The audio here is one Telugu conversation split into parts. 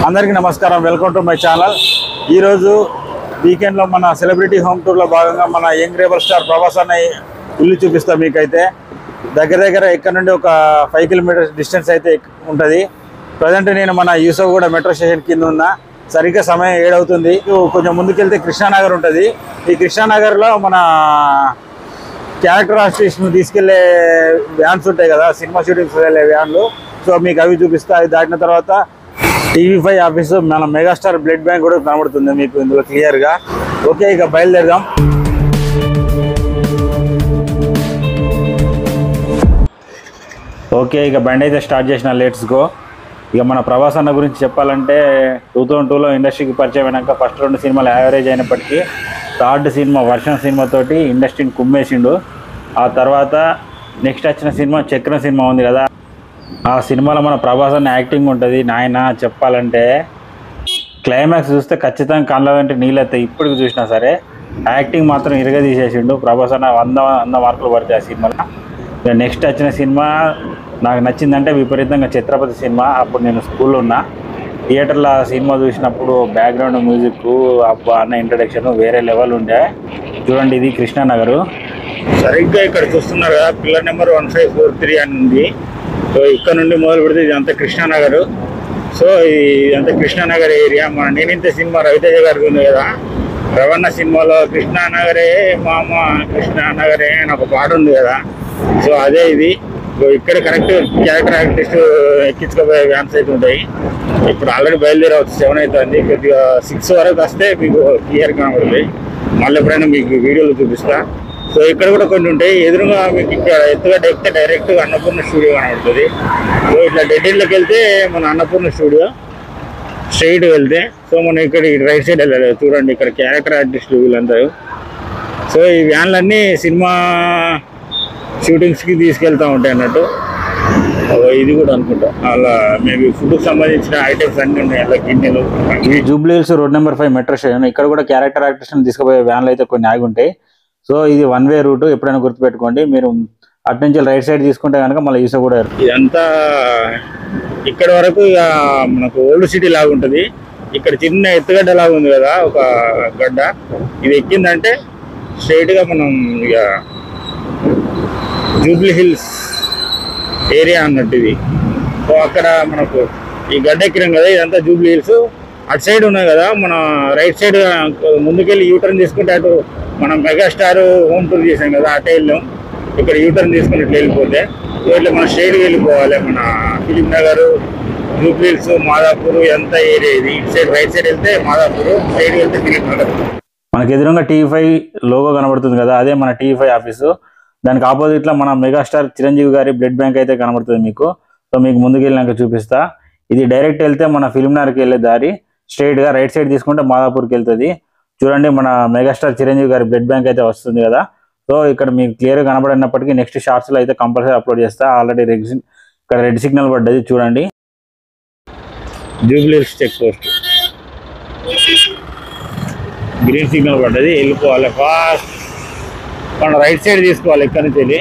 అందరికీ నమస్కారం వెల్కమ్ టు మై ఛానల్ ఈరోజు వీకెండ్లో మన సెలబ్రిటీ హోమ్ టూర్లో భాగంగా మన యంగ్ రేబల్ స్టార్ ప్రభాస్ అన్న ఇల్లు చూపిస్తాం మీకైతే దగ్గర దగ్గర ఇక్కడ నుండి ఒక ఫైవ్ కిలోమీటర్స్ డిస్టెన్స్ అయితే ఉంటుంది ప్రజెంట్ నేను మన యూసఫ్ కూడా మెట్రో స్టేషన్ కింద ఉన్నా సరిగ్గా సమయం ఏడవుతుంది కొంచెం ముందుకెళ్తే కృష్ణానగర్ ఉంటుంది ఈ కృష్ణానగర్లో మన క్యారెక్టర్ ఆర్టిస్ట్ను తీసుకెళ్లే వ్యాన్స్ ఉంటాయి కదా సినిమా షూటింగ్స్ వెళ్ళే వ్యాన్లు సో మీకు అవి చూపిస్తా అవి దాటిన తర్వాత టీవీ ఫైవ్ ఆఫీసు మన మెగాస్టార్ బ్లడ్ బ్యాంక్ కూడా కనబడుతుంది మీకు ఇందులో క్లియర్గా ఓకే ఇక బయలుదేరదాం ఓకే ఇక బండి అయితే స్టార్ట్ చేసిన లేట్స్ గో ఇక మన ప్రభాస్ అన్న గురించి చెప్పాలంటే టూ థౌజండ్ టూలో ఇండస్ట్రీకి పరిచయం అయినాక ఫస్ట్ రెండు సినిమాలు యావరేజ్ అయినప్పటికీ థర్డ్ సినిమా వర్షం సినిమాతోటి ఇండస్ట్రీని కుమ్మేసిండు ఆ తర్వాత నెక్స్ట్ వచ్చిన సినిమా చక్రం సినిమా ఉంది కదా ఆ సినిమాలో మన ప్రభాస్ అన్న యాక్టింగ్ ఉంటుంది నాయన చెప్పాలంటే క్లైమాక్స్ చూస్తే ఖచ్చితంగా కళ్ళ వెంట నీళ్ళైతే ఇప్పటికి చూసినా సరే యాక్టింగ్ మాత్రం ఇరగదీసేసిండు ప్రభాస్ అన్న వంద వంద మార్కులు పడతాయి ఆ సినిమాలో ఇక నెక్స్ట్ వచ్చిన సినిమా నాకు నచ్చిందంటే విపరీతంగా ఛత్రపతి సినిమా అప్పుడు నేను స్కూల్లో ఉన్నా థియేటర్లో ఆ సినిమా చూసినప్పుడు బ్యాక్గ్రౌండ్ మ్యూజిక్ అబ్బా అన్న ఇంట్రడక్షన్ వేరే లెవెల్ ఉండే చూడండి ఇది కృష్ణానగర్ సరిగ్గా ఇక్కడ చూస్తున్నారు కదా pillar number one five four three అని ఉంది సో ఇక్కడ నుండి మొదలు పెడితే ఇదంతా కృష్ణానగర్ సో ఇదంతా కృష్ణానగర్ ఏరియా మన నేనింత సినిమా రవితేజ గారికి ఉంది కదా రవణ సినిమాలో కృష్ణానగరే మామ కృష్ణానగరే అని ఒక పాట ఉంది కదా సో అదే ఇది సో ఇక్కడ కరెక్ట్ క్యారెక్టర్ ఆర్టిస్ట్ ఎక్కించుకోపోయే వ్యాన్స్ అయితే ఉంటాయి ఇప్పుడు ఆల్రెడీ బయలుదేరవచ్చు సెవెన్ అవుతుంది కొద్దిగా సిక్స్ వరకు వస్తే మీకు క్లియర్ కనబడుతుంది మళ్ళీ ఎప్పుడైనా మీకు వీడియోలు చూపిస్తా సో ఇక్కడ కూడా కొన్ని ఉంటాయి ఎదురుగా మీకు ఇక్కడ ఎత్తుగడ్డ ఎక్కితే డైరెక్ట్ అన్నపూర్ణ స్టూడియో కనబడుతుంది సో ఇట్లా డెడ్ ఎండ్లోకి వెళ్తే మన అన్నపూర్ణ స్టూడియో స్ట్రైట్ వెళ్తే సో మనం ఇక్కడ రైట్ సైడ్ వెళ్ళాలి చూడండి ఇక్కడ క్యారెక్టర్ ఆర్టిస్టులు వీళ్ళందరూ సో ఈ వ్యాన్లన్నీ సినిమా షూటింగ్స్కి తీసుకెళ్తూ ఉంటాయి అన్నట్టు ఓ, ఇది కూడా అనుకుంటా అలా మేబీ ఫుడ్కి సంబంధించిన ఐటమ్స్ అన్నీ ఉన్నాయి అలా గిన్నెలు ఈ Jubilee Hills road number five metro station ఇక్కడ కూడా క్యారెక్టర్ ఆర్టిస్ట్ తీసుకుపోయే వ్యాన్లు అయితే కొన్ని ఆగి ఉంటాయి సో ఇది వన్ వే రూట్ ఎప్పుడైనా గుర్తుపెట్టుకోండి మీరు అటు నుంచి రైట్ సైడ్ తీసుకుంటే కనుక మళ్ళీ ఈసో కూడా ఇదంతా ఇక్కడ వరకు ఇక మనకు ఓల్డ్ సిటీ లాగా ఉంటుంది ఇక్కడ చిన్న ఎత్తుగడ్డ లాగా ఉంది కదా ఒక గడ్డ ఇది ఎక్కిందంటే స్ట్రైట్ గా మనం ఇక జూబ్లీ హిల్స్ ఏరియా అన్నట్టు ఇది సో అక్కడ మనకు ఈ గడ్డ ఎక్కినాం కదా ఇదంతా జూబ్లీ హిల్స్ అటు సైడ్ ఉన్నాయి కదా మన రైట్ సైడ్ ముందుకెళ్ళి యూటర్న్ తీసుకుంటే అటు మనం మెగాస్టార్ హోమ్ టూర్ చేసాం కదా అటే వెళ్ళాం ఇక్కడ యూటర్న్ తీసుకుని ఇట్లా వెళ్ళిపోతే సో ఇట్లా మనం స్ట్రైట్ వెళ్ళిపోవాలి మన ఫిలిం నగర్ జూబ్లీ హిల్స్ మాదాపూర్ ఎంత ఏరియా ఇది ఇటు సైడ్ రైట్ సైడ్ వెళ్తే మాదాపూర్ సైడ్ వెళ్తే ఫిలిం నగర్ మనకి ఎదురుగా టీవీ ఫైవ్ లోగో కనబడుతుంది కదా అదే మన టీవీ ఫైవ్ ఆఫీసు దానికి ఆపోజిట్ లో మన మెగాస్టార్ చిరంజీవి గారి బ్లడ్ బ్యాంక్ అయితే కనబడుతుంది మీకు సో మీకు ముందుకు వెళ్ళినాక చూపిస్తా ఇది డైరెక్ట్ వెళ్తే మన ఫిలింనగర్కి వెళ్ళే దారి స్ట్రైట్ గా రైట్ సైడ్ తీసుకుంటే మాదాపూర్కి వెళ్తుంది చూడండి మన మెగాస్టార్ చిరంజీవి గారి బ్లడ్ బ్యాంక్ అయితే వస్తుంది కదా సో ఇక్కడ మీకు క్లియర్ గా కనబడినప్పటికీ నెక్స్ట్ షార్ట్స్ లో అయితే కంపల్సరీ అప్లోడ్ చేస్తా ఆల్రెడీ రెడ్ ఇక్కడ రెడ్ సిగ్నల్ పడ్డది చూడండి జూబ్లీస్ చెక్ పోస్ట్ గ్రీన్ సిగ్నల్ పడ్డది వెళ్ళిపోవాలి ఫాస్ట్ మనం రైట్ సైడ్ తీసుకోవాలి ఇక్కడ నుంచి వెళ్ళి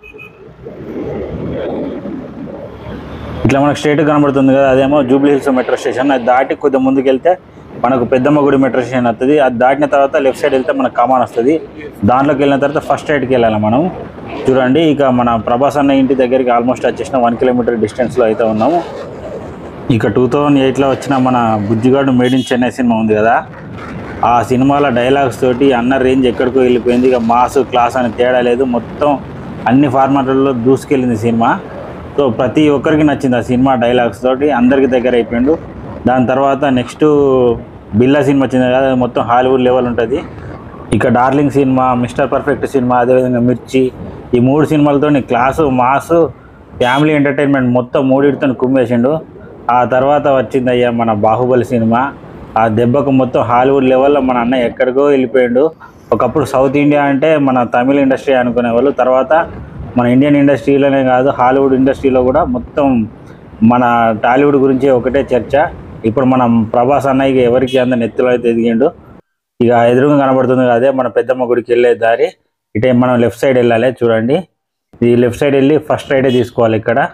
ఇట్లా మనకు స్ట్రైట్ కనబడుతుంది కదా అదేమో జూబ్లీ హిల్స్ మెట్రో స్టేషన్ అది దాటి కొద్దిగా ముందుకు వెళ్తే మనకు పెద్దమ్మ గుడి మెట్రో స్టేషన్ వస్తుంది అది దాటిన తర్వాత లెఫ్ట్ సైడ్ వెళ్తే మనకు కమాన్ వస్తుంది దాంట్లోకి వెళ్ళిన తర్వాత ఫస్ట్ రైట్కి వెళ్ళాలి మనం చూడండి ఇక మన ప్రభాస్ అన్న ఇంటి దగ్గరికి ఆల్మోస్ట్ వచ్చేసిన వన్ కిలోమీటర్ డిస్టెన్స్లో అయితే ఉన్నాము ఇక టూ థౌజండ్ ఎయిట్లో వచ్చిన మన బుజ్జిగాడు మేడ్ ఇన్ చెన్నై సినిమా ఉంది కదా ఆ సినిమాల డైలాగ్స్ తోటి అన్న రేంజ్ ఎక్కడికో వెళ్ళిపోయింది ఇక మాస్ క్లాస్ అని తేడా లేదు మొత్తం అన్ని ఫార్మాట్లలో దూసుకెళ్ళింది సినిమా సో ప్రతి ఒక్కరికి నచ్చింది ఆ సినిమా డైలాగ్స్ తోటి అందరికి దగ్గర అయిపోయిండు దాని తర్వాత నెక్స్ట్ బిల్లా సినిమా వచ్చింది కదా అది మొత్తం హాలీవుడ్ లెవెల్ ఉంటుంది ఇక డార్లింగ్ సినిమా మిస్టర్ పర్ఫెక్ట్ సినిమా అదేవిధంగా మిర్చి ఈ మూడు సినిమాలతో క్లాసు మాసు ఫ్యామిలీ ఎంటర్టైన్మెంట్ మొత్తం మూడింటితో కుమ్మేసిండు ఆ తర్వాత వచ్చింది అయ్యా మన బాహుబలి సినిమా ఆ దెబ్బకు మొత్తం హాలీవుడ్ లెవెల్లో మన అన్న ఎక్కడికో వెళ్ళిపోయిండు ఒకప్పుడు సౌత్ ఇండియా అంటే మన తమిళ ఇండస్ట్రీ అనుకునేవాళ్ళు తర్వాత మన ఇండియన్ ఇండస్ట్రీలోనే కాదు హాలీవుడ్ ఇండస్ట్రీలో కూడా మొత్తం మన టాలీవుడ్ గురించి ఒకటే చర్చ ఇప్పుడు మనం ప్రభాస్ అన్నయ్యకి ఎవరికి అంత నెత్తిలో అయితే ఎదిగిండు ఇక ఎదురుగా కనబడుతుంది అదే మన పెద్దమ్మ గుడికి వెళ్ళే దారి ఇటే మనం లెఫ్ట్ సైడ్ వెళ్ళాలి చూడండి ఈ లెఫ్ట్ సైడ్ వెళ్ళి ఫస్ట్ రైటే తీసుకోవాలి ఇక్కడ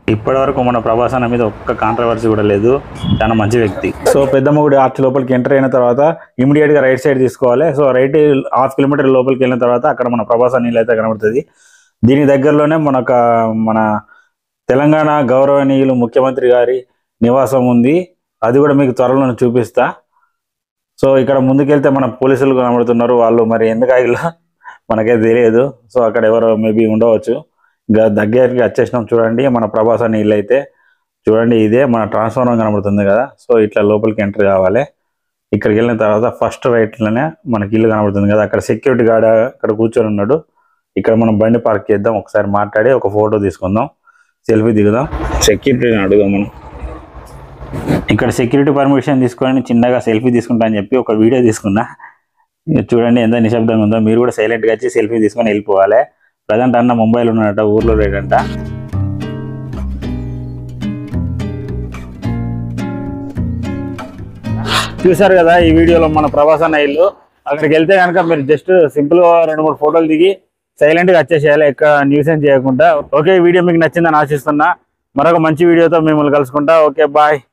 ఇప్పటి వరకు మన ప్రభాస్ అన్న మీద ఒక్క కాంట్రవర్సీ కూడా లేదు చాలా మంచి వ్యక్తి సో పెద్దమ్మగుడి ఆర్చ్ లోపలికి ఎంటర్ అయిన తర్వాత ఇమీడియట్ గా రైట్ సైడ్ తీసుకోవాలి సో రైట్ హాఫ్ కిలోమీటర్ లోపలికి వెళ్ళిన తర్వాత అక్కడ మన ప్రభాస్ అన్న ఇల్లు అయితే కనబడుతుంది దీని దగ్గరలోనే మనక మన తెలంగాణ గౌరవనీయులు ముఖ్యమంత్రి గారి నివాసం ఉంది అది కూడా మీకు త్వరలో చూపిస్తా సో ఇక్కడ ముందుకెళ్తే మన పోలీసులు కనబడుతున్నారు వాళ్ళు మరి ఎందుకు ఆగిలో మనకైతే తెలియదు సో అక్కడ ఎవరో మేబీ ఉండవచ్చు ఇంకా దగ్గరికి వచ్చేసినాం చూడండి మన ప్రభాస్ అని ఇల్లు అయితే చూడండి ఇదే మన ట్రాన్స్ఫార్మర్ కనబడుతుంది కదా సో ఇట్లా లోపలికి ఎంటర్ కావాలి ఇక్కడికి వెళ్ళిన తర్వాత ఫస్ట్ రైట్లోనే మనకి ఇల్లు కనబడుతుంది కదా అక్కడ సెక్యూరిటీ గార్డ్ అక్కడ కూర్చొని ఉన్నాడు ఇక్కడ మనం బండి పార్క్ చేద్దాం ఒకసారి మాట్లాడి ఒక ఫోటో తీసుకుందాం సెల్ఫీ దిగుదాం సెక్యూరిటీని అడుగుదాం మనం ఇక్కడ సెక్యూరిటీ పర్మిషన్ తీసుకొని చిన్నగా సెల్ఫీ తీసుకుంటా అని చెప్పి ఒక వీడియో తీసుకున్నా ఇక చూడండి ఎంత నిశ్శబ్దంగా ఉందో మీరు కూడా సైలెంట్గా వచ్చి సెల్ఫీ తీసుకొని వెళ్ళిపోవాలి ప్రజెంట్ అన్న ముంబైలో ఉన్నాడట ఊర్లో లేడంట చూసారు కదా ఈ వీడియోలో మన ప్రభాస్ అన్న ఇల్లు అక్కడికి వెళ్తే కనుక మీరు జస్ట్ సింపుల్ గా రెండు మూడు ఫోటోలు దిగి సైలెంట్ గా వచ్చేసేయాలి ఎక్కడ న్యూసెన్స్ చేయకుండా ఓకే ఈ వీడియో మీకు నచ్చిందని ఆశిస్తున్నా మరొక మంచి వీడియోతో మిమ్మల్ని కలుసుకుంటా ఓకే బాయ్